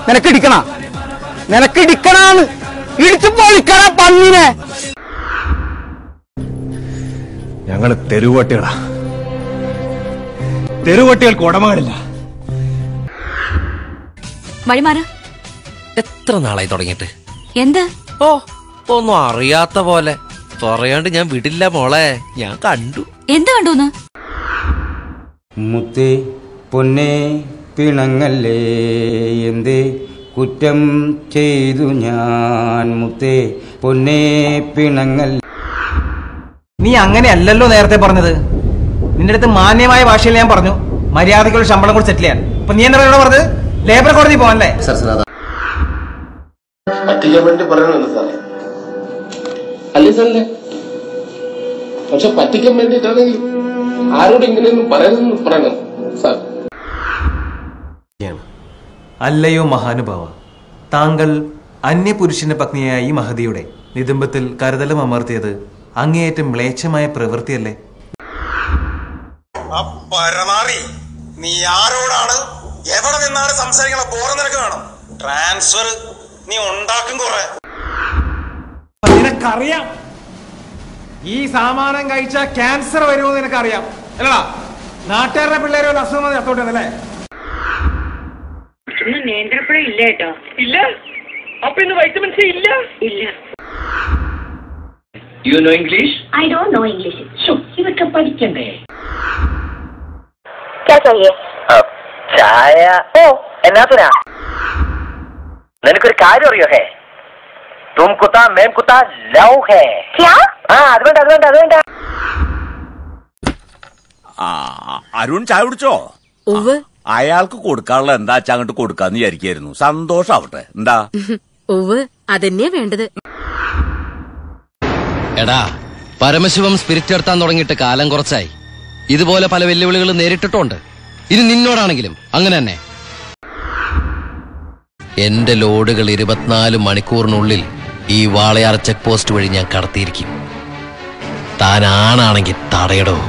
നിനക്ക് ഇടിക്കണ നിനക്ക് ഇടിക്കണാന്ന് ഇടിച്ചു പൊളിക്കണ പന്നിനെ ഞങ്ങള് തെരുവട്ടികളാ തെരുവട്ടികൾക്ക് ഉടമകളില്ല വഴിമാറ് എത്ര നാളായി തുടങ്ങിയിട്ട് എന്ത് ഓ ഒന്നും അറിയാത്ത പോലെ പറയാണ്ട് ഞാൻ വിടില്ല മോളെ ഞാൻ കണ്ടു എന്ത് കണ്ടൂന്ന് മുത്തേ പൊന്നെ പിണങ്ങല്ലേ എന്തേ കുറ്റം ചെയ്തു ഞാൻ മുത്തേ പൊന്നെ പിണങ്ങൽ നീ അങ്ങനെയല്ലല്ലോ നേരത്തെ പറഞ്ഞത് നിന്റെ അടുത്ത് മാന്യമായ ഭാഷയിൽ ഞാൻ പറഞ്ഞു മര്യാദയ്ക്കുള്ള ശമ്പളം കൂടി സെറ്റിൽ ചെയ്യാൻ അപ്പൊ നീ എന്താ പറയുന്നത് പറഞ്ഞത് ലേബർ കോടതി പോകാനല്ലേ പറ്റിക്കാൻ വേണ്ടി പറയണല്ലോ സാറേ അല്ലേ സാറല്ലേ പക്ഷെ പറ്റിക്കാൻ വേണ്ടിയിട്ടാണെങ്കിൽ ആരോട് ഇങ്ങനെയൊന്നും പറയരുതെന്ന് പറയണം സാർ അല്ലയോ മഹാനുഭാവ താങ്കൾ അന്യപുരുഷന്റെ പത്നിയായ ഈ മഹതിയുടെ നിതംബത്തിൽ കരുതലും അമർത്തിയത് അങ്ങേയറ്റം മ്ലേച്ഛമായ പ്രവൃത്തിയല്ലേ പരമാറി നീ ആരോടാണ് എവിടെ നിന്നാണ് സംസാരിക്കണ ബോറ നിനക്ക് വേണം ട്രാൻസ്ഫർ നീ ഉണ്ടാക്കും കുറെ നിനക്കറിയാം ഈ സാമാനം കഴിച്ച ക്യാൻസർ വരുമെന്ന് നിനക്കറിയാം അല്ലടാ നാട്ടുകാരുടെ പിള്ളേരെ ഒരു അസുഖം ചത്തോട്ടെന്നല്ലേ ഇന്ന് നേന്ത്രപ്പഴം ഇല്ല കേട്ടോ ഇല്ല അപ്പൊ ഇന്ന് വൈറ്റമിൻ സി ഇല്ല ഇല്ല you know English I don't know English ഇതൊക്കെ പഠിക്കണ്ടേ ചായ ഓ എന്നാത്തിനാ നിനക്കൊരു കാര്യം അറിയോ ഹേ തും കുത്ത മേം കുത്ത ലവ് ഹേ ആ അത് വേണ്ട അത് വേണ്ട അത് വേണ്ട അരുൺ ചായ കുടിച്ചോ അയാൾക്ക് കൊടുക്കാനുള്ള എന്താ വെച്ചാ അങ്ങോട്ട് കൊടുക്കാന്ന് വിചാരിക്കായിരുന്നു സന്തോഷാവട്ടെ എന്താ ഉവ് അതന്നെയാ വേണ്ടത് എടാ പരമശിവം സ്പിരിറ്റ് എടുത്താൻ തുടങ്ങിയിട്ട് കാലം കുറച്ചായി ഇതുപോലെ പല വെല്ലുവിളികൾ നേരിട്ടിട്ടുണ്ട് ഇനി നിന്നോടാണെങ്കിലും അങ്ങനെ തന്നെ എന്റെ ലോഡുകൾ ഇരുപത്തിനാല് മണിക്കൂറിനുള്ളിൽ ഈ വാളയാർ ചെക്ക് പോസ്റ്റ് വഴി ഞാൻ കടത്തിയിരിക്കും താൻ ആണാണെങ്കിൽ തടയടോ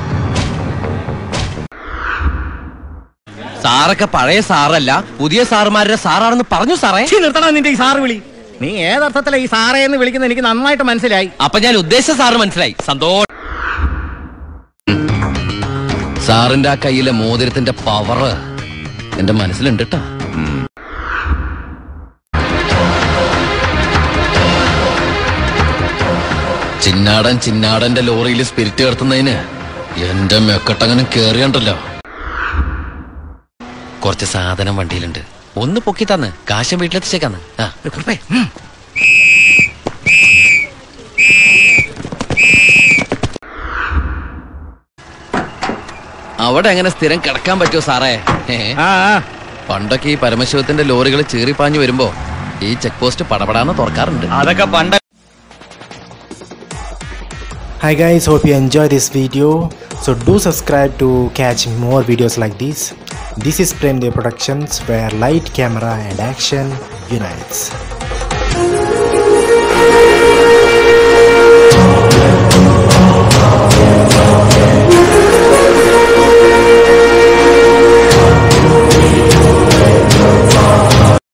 സാറൊക്കെ പഴയ സാറല്ല പുതിയ സാറുമാരുടെ സാറാണെന്ന് പറഞ്ഞു സാറേ നിർത്തണം നിന്റെ ഈ സാറ് വിളി നീ ഏതർത്ഥത്തിലാ ഈ സാറേ എന്ന് വിളിക്കുന്നത് എനിക്ക് നന്നായിട്ട് മനസ്സിലായി അപ്പൊ ഞാൻ ഉദ്ദേശിച്ച സാറ് മനസ്സിലായി സന്തോഷം സാറിന്റെ ആ കയ്യിലെ മോതിരത്തിന്റെ പവറ് എന്റെ മനസ്സിലുണ്ട് കേട്ടോ ചിന്നാടൻ ചിന്നാടന്റെ ലോറിയിൽ സ്പിരിറ്റ് കടത്തുന്നതിന് എന്റെ മെക്കട്ടങ്ങനെ കേറിയണ്ടല്ലോ കുറച്ച് സാധനം വണ്ടിയിലുണ്ട് ഒന്ന് പൊക്കി തന്ന് കാശം വീട്ടിലെത്തിച്ചേക്കാന്ന് ആ കുറിപ്പേ ഉം. അവിടെ എങ്ങനെ സ്ഥിരം കിടക്കാൻ പറ്റുമോ സാറേ ഏ? പണ്ടൊക്കെ ഈ പരമശിവത്തിന്റെ ലോറികൾ ചീറിപ്പാഞ്ഞു വരുമ്പോ ഈ ചെക്ക് പോസ്റ്റ് പടപടാന്ന് തുറക്കാറുണ്ട് അതൊക്കെ പണ്ട് Hi guys, hope you enjoy this video. So do subscribe to catch more videos like this. This is Prem Dev Productions where light, camera and action unites.